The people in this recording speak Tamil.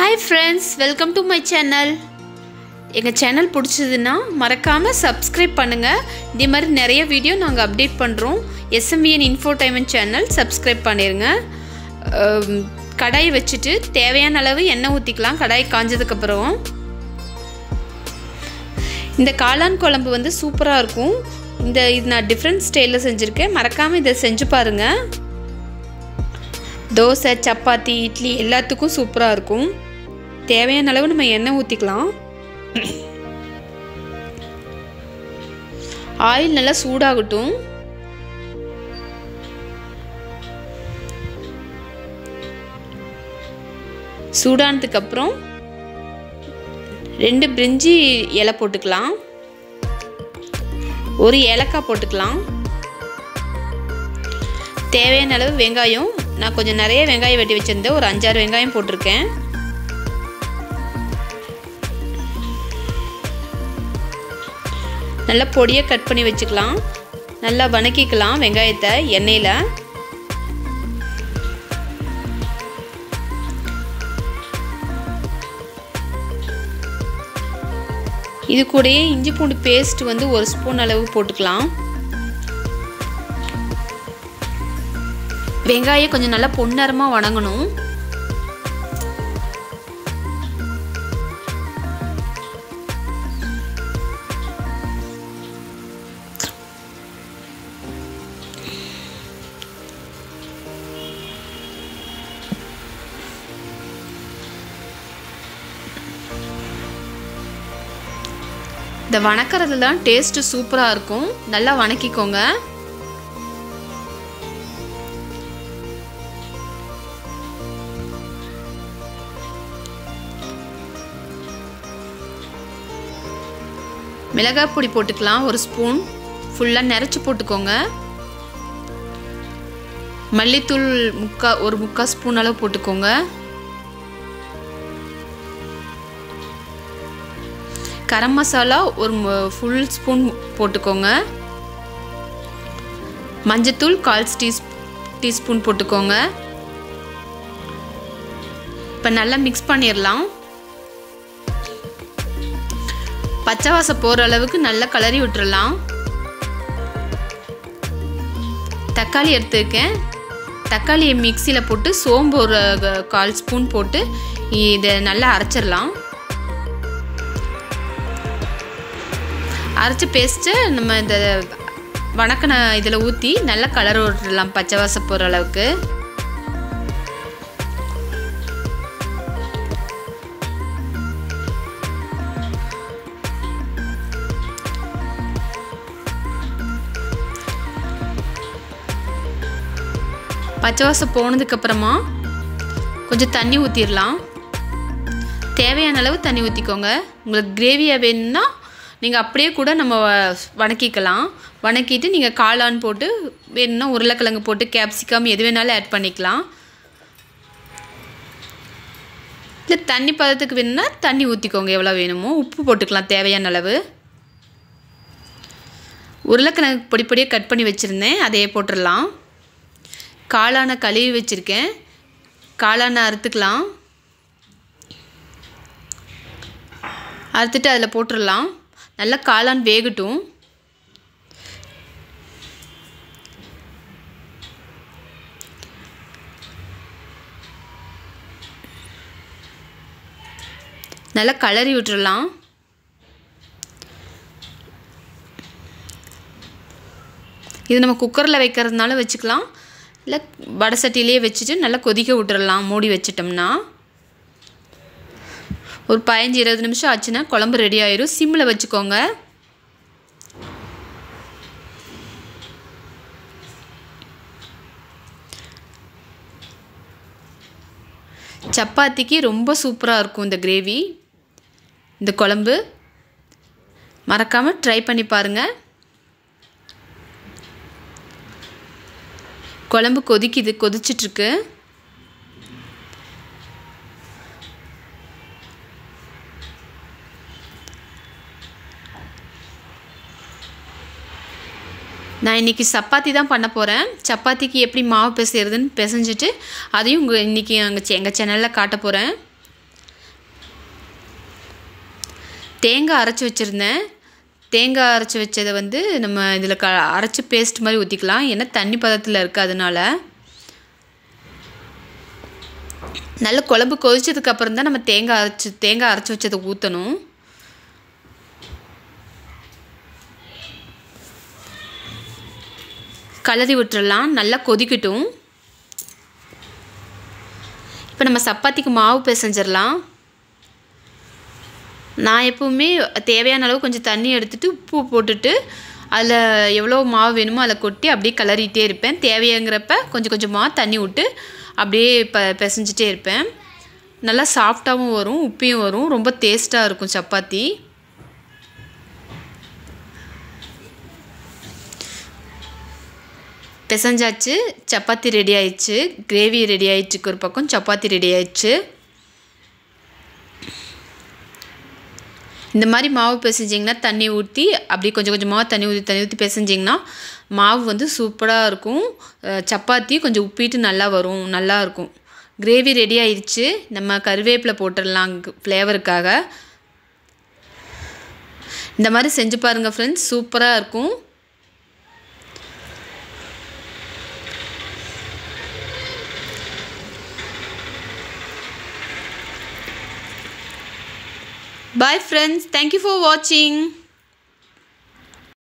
Hi friends welcome to my channel எங்கள் சேனல் பிடிச்சதுன்னா மறக்காமல் சப்ஸ்கிரைப் பண்ணுங்கள் இதே மாதிரி நிறைய வீடியோ நாங்கள் அப்டேட் பண்ணுறோம் எஸ்எம்விஎன் இன்ஃபோடைன்மெண்ட் சேனல் சப்ஸ்கிரைப் பண்ணிடுங்க அம், கடாயை வச்சுட்டு தேவையான அளவு எண்ணெய் ஊற்றிக்கலாம் கடாய் காஞ்சதுக்கப்புறம் இந்த காளான் குழம்பு வந்து சூப்பராக இருக்கும் இந்த இது நான் டிஃப்ரெண்ட் ஸ்டைலில் செஞ்சுருக்கேன் மறக்காமல் இதை செஞ்சு பாருங்கள் தோசை சப்பாத்தி இட்லி எல்லாத்துக்கும் சூப்பராக இருக்கும் தேவையான அளவு நம்ம எண்ணெய் ஊற்றிக்கலாம் ஆயில் நல்லா சூடாகட்டும் சூடானதுக்கப்புறம் ரெண்டு பிரிஞ்சி இலை போட்டுக்கலாம் ஒரு ஏலக்காய் போட்டுக்கலாம் தேவையான அளவு வெங்காயம் நான் கொஞ்சம் நிறைய வெங்காயம் வெட்டி வச்சுருந்தேன் ஒரு அஞ்சாறு வெங்காயம் போட்டிருக்கேன் நல்லா பொடியாக கட் பண்ணி வச்சுக்கலாம் நல்லா வணக்கிக்கலாம் வெங்காயத்தை எண்ணெயில் இது கூடயே இஞ்சி பூண்டு பேஸ்ட் வந்து ஒரு ஸ்பூன் அளவு போட்டுக்கலாம் வெங்காயம் கொஞ்சம் நல்லா பொன்னரமாக வணங்கணும் இந்த வணக்கறதுல தான் டேஸ்ட்டு சூப்பராக இருக்கும் நல்லா வணக்கிக்கோங்க மிளகாய் பொடி போட்டுக்கலாம் ஒரு ஸ்பூன் ஃபுல்லாக நிறச்சி போட்டுக்கோங்க மல்லித்தூள் முக்கா ஒரு முக்கால் ஸ்பூன் அளவு போட்டுக்கோங்க கரம் மசாலா ஒரு ஃபுல் ஸ்பூன் போட்டுக்கோங்க மஞ்சத்தூள் கால் டீ டீஸ்பூன் போட்டுக்கோங்க இப்போ நல்லா மிக்ஸ் பண்ணிடலாம் பச்சை வாசம் போகிற அளவுக்கு நல்லா கலரி விட்டுறலாம் தக்காளி எடுத்துருக்கேன் தக்காளியை மிக்சியில் போட்டு சோம்பு ஒரு கால் ஸ்பூன் போட்டு இதை நல்லா அரைச்சிடலாம் அரைச்ச பேஸ்ட்டு நம்ம இந்த வணக்கின இதில் ஊற்றி நல்லா கலர் விட்டுடலாம் பச்சை வாசம் போகிற அளவுக்கு பச்சை வாசம் போனதுக்கப்புறமா கொஞ்சம் தண்ணி ஊற்றிடலாம் தேவையான அளவு தண்ணி ஊற்றிக்கோங்க உங்களுக்கு கிரேவியாக வேணும்னா நீங்கள் அப்படியே கூட நம்ம வணக்கிக்கலாம் வணக்கிட்டு நீங்கள் காளான் போட்டு வேணும்னா உருளைக்கிழங்கு போட்டு கேப்சிகம் எது வேணாலும் ஆட் பண்ணிக்கலாம் இல்லை தண்ணி பதத்துக்கு வேணும்னா தண்ணி ஊற்றிக்கோங்க எவ்வளோ வேணுமோ உப்பு போட்டுக்கலாம் தேவையான அளவு உருளைக்கிழங்கு பொடி பொடியாக கட் பண்ணி வச்சுருந்தேன் அதையே போட்டுடலாம் காளானை கழுவி வச்சுருக்கேன் காளானை அறுத்துக்கலாம் அறுத்துட்டு அதில் போட்டுடலாம் நல்லா காளான் வேகட்டும் நல்லா கலரி விட்டுறலாம் இது நம்ம குக்கரில் வைக்கிறதுனால வச்சுக்கலாம் இல்லை வடை சட்டியிலே வச்சுட்டு நல்லா கொதிக்க விட்டுறலாம் மூடி வச்சிட்டோம்னா ஒரு பதினஞ்சு இருபது நிமிஷம் ஆச்சுன்னா குழம்பு ரெடி ஆயிரும் சிம்மில் வச்சுக்கோங்க சப்பாத்திக்கு ரொம்ப சூப்பராக இருக்கும் இந்த கிரேவி இந்த குழம்பு மறக்காமல் ட்ரை பண்ணி பாருங்கள் குழம்பு கொதிக்குது கொதிச்சிட்ருக்கு நான் இன்றைக்கி சப்பாத்தி தான் பண்ண போகிறேன் சப்பாத்திக்கு எப்படி மாவு பிசைறதுன்னு பிசைஞ்சிட்டு அதையும் உங்கள் இன்றைக்கி அங்கே எங்கள் சேனலில் காட்ட போகிறேன் தேங்காய் அரைச்சி வச்சுருந்தேன் தேங்காய் அரைச்சி வச்சதை வந்து நம்ம இதில் க அரைச்சி பேஸ்ட் மாதிரி ஊற்றிக்கலாம் ஏன்னா தண்ணி பதத்தில் இருக்குது அதனால நல்ல குழம்பு கொதிச்சதுக்கு அப்புறம் தான் நம்ம தேங்காய் அரைச்சி தேங்காய் அரைச்சி வச்சதை ஊற்றணும் கலரி விட்டுறலாம் நல்லா கொதிக்கட்டும் இப்போ நம்ம சப்பாத்திக்கு மாவு பிசைஞ்சிடலாம் நான் எப்போவுமே தேவையான அளவு கொஞ்சம் தண்ணி எடுத்துகிட்டு உப்பு போட்டுட்டு அதில் எவ்வளோ மாவு வேணுமோ அதில் கொட்டி அப்படியே கிளறிட்டே இருப்பேன் தேவையாங்கிறப்ப கொஞ்சம் கொஞ்சமாக தண்ணி விட்டு அப்படியே ப பிசைஞ்சிட்டே இருப்பேன் நல்லா சாஃப்டாகவும் வரும் உப்பியும் வரும் ரொம்ப டேஸ்ட்டாக இருக்கும் சப்பாத்தி பிசைஞ்சாச்சு சப்பாத்தி ரெடி ஆயிடுச்சு கிரேவி ரெடி ஆயிடுச்சுக்கு ஒரு பக்கம் சப்பாத்தி ரெடி ஆயிடுச்சு இந்த மாதிரி மாவு பிசைஞ்சிங்கன்னா தண்ணி ஊற்றி அப்படி கொஞ்சம் கொஞ்சமாக தண்ணி ஊற்றி தண்ணி ஊற்றி பிசைஞ்சிங்கன்னா மாவு வந்து சூப்பராக இருக்கும் சப்பாத்தி கொஞ்சம் உப்பிட்டு நல்லா வரும் நல்லா இருக்கும் கிரேவி ரெடி ஆயிடுச்சு நம்ம கருவேப்பிலை போட்டுடலாம் ஃப்ளேவருக்காக இந்த மாதிரி செஞ்சு பாருங்கள் ஃப்ரெண்ட்ஸ் சூப்பராக இருக்கும் Bye friends. Thank you for watching.